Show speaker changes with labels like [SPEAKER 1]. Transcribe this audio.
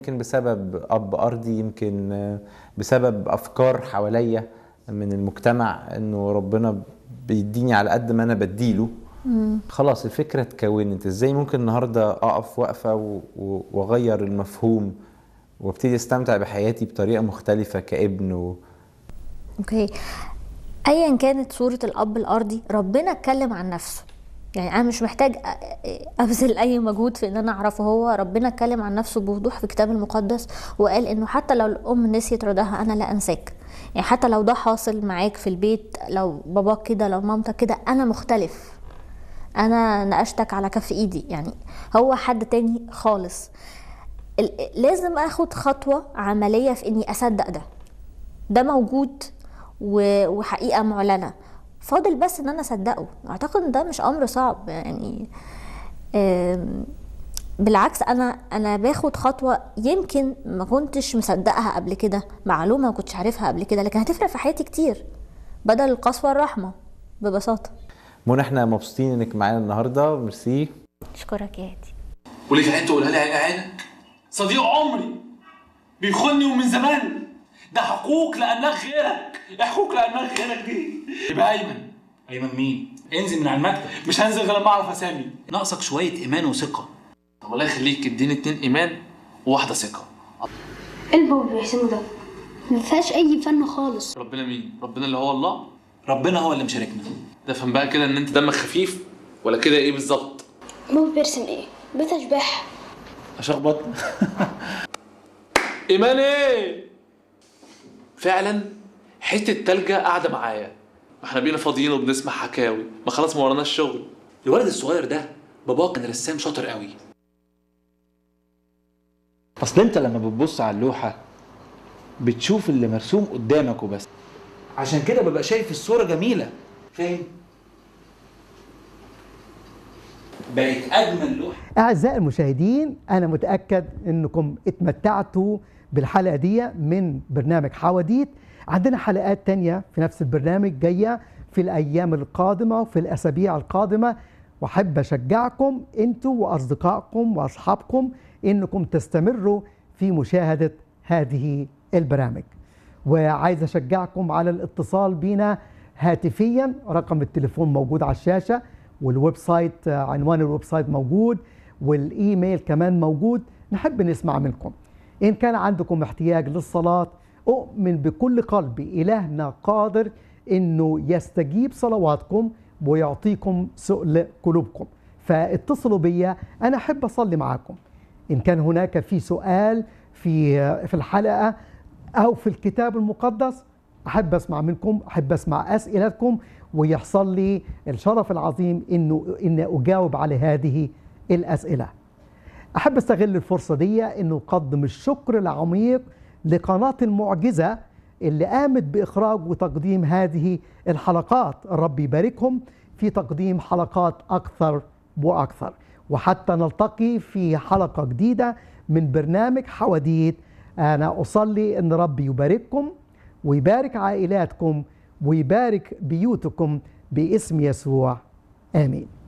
[SPEAKER 1] يمكن بسبب اب ارضي يمكن آه، بسبب افكار حواليا من المجتمع انه ربنا بيديني على قد ما انا بديله خلاص الفكره اتكونت ازاي ممكن النهارده اقف وقفه و- و- واغير المفهوم وابتدي استمتع بحياتي بطريقه مختلفه كابن و...
[SPEAKER 2] اوكي ايا كانت صورة الاب الارضي ربنا اتكلم عن نفسه يعني انا مش محتاج أ- ابذل اي مجهود في ان انا اعرفه هو ربنا اتكلم عن نفسه بوضوح في الكتاب المقدس وقال انه حتى لو الام نسيت رضاها انا لا انساك يعني حتى لو ده حاصل معاك في البيت لو باباك كده لو مامتك كده انا مختلف انا نقشتك على كف ايدي يعني هو حد تاني خالص ال- لازم اخد خطوة عملية في اني اصدق ده ده موجود و- وحقيقة معلنة فاضل بس ان انا اصدقه اعتقد ان ده مش امر صعب يعني آم، بالعكس انا انا باخد خطوة يمكن ما كنتش مصدقها قبل كده معلومة ما كنتش عارفها قبل كده لكن هتفرق في حياتي كتير بدل القسوة الرحمة ببساطة
[SPEAKER 1] منى احنا مبسوطين انك معانا النهارده ميرسي
[SPEAKER 2] اشكرك يا هادي
[SPEAKER 3] وليك عين تقولها لي على عينك صديق عمري بيخوني ومن زمان ده حقوق لانك غيرك إيه حقوق لانك غيرك دي يبقى ايمن
[SPEAKER 4] ايمن مين؟ انزل من على المكتب
[SPEAKER 3] مش هنزل غير لما اعرف اسامي
[SPEAKER 4] ناقصك شويه ايمان وثقه
[SPEAKER 3] طب الله يخليك اديني اتنين ايمان وواحده ثقه
[SPEAKER 5] ايه اللي بابا بيحسنه ده ما فيهاش اي فن خالص
[SPEAKER 3] ربنا مين ربنا اللي هو الله
[SPEAKER 4] ربنا هو اللي مشاركنا
[SPEAKER 3] تفهم بقى كده ان انت دمك خفيف ولا كده ايه بالظبط
[SPEAKER 5] بابا بيرسم ايه بيت اشباح
[SPEAKER 3] اشخبط ايمان ايه فعلا حته تلجة قاعده معايا ما احنا بينا فاضيين وبنسمع حكاوي ما خلاص ما وراناش شغل
[SPEAKER 4] الولد الصغير ده باباه كان رسام شاطر قوي
[SPEAKER 6] اصل انت لما بتبص على اللوحه بتشوف اللي مرسوم قدامك وبس عشان كده ببقى شايف الصوره جميله فاهم بقت اجمل لوحه
[SPEAKER 7] أعزائي المشاهدين أنا متأكد أنكم اتمتعتوا بالحلقة دي من برنامج حواديت عندنا حلقات تانية في نفس البرنامج جاية في الأيام القادمة وفي الأسابيع القادمة وأحب أشجعكم أنتوا وأصدقائكم وأصحابكم أنكم تستمروا في مشاهدة هذه البرامج وعايز أشجعكم على الاتصال بنا هاتفيا رقم التليفون موجود على الشاشة والويب سايت آه، عنوان الويب سايت موجود والايميل كمان موجود نحب نسمع منكم ان كان عندكم احتياج للصلاه اؤمن بكل قلبي الهنا قادر انه يستجيب صلواتكم ويعطيكم سؤل قلوبكم فاتصلوا بيا انا احب اصلي معاكم ان كان هناك في سؤال في في الحلقه او في الكتاب المقدس احب اسمع منكم احب اسمع اسئلتكم ويحصل لي الشرف العظيم انه ان اجاوب على هذه الاسئله احب استغل الفرصه دي انه اقدم الشكر العميق لقناه المعجزه اللي قامت باخراج وتقديم هذه الحلقات الرب يباركهم في تقديم حلقات اكثر واكثر وحتى نلتقي في حلقه جديده من برنامج حواديت انا اصلي ان ربي يبارككم ويبارك عائلاتكم ويبارك بيوتكم باسم يسوع امين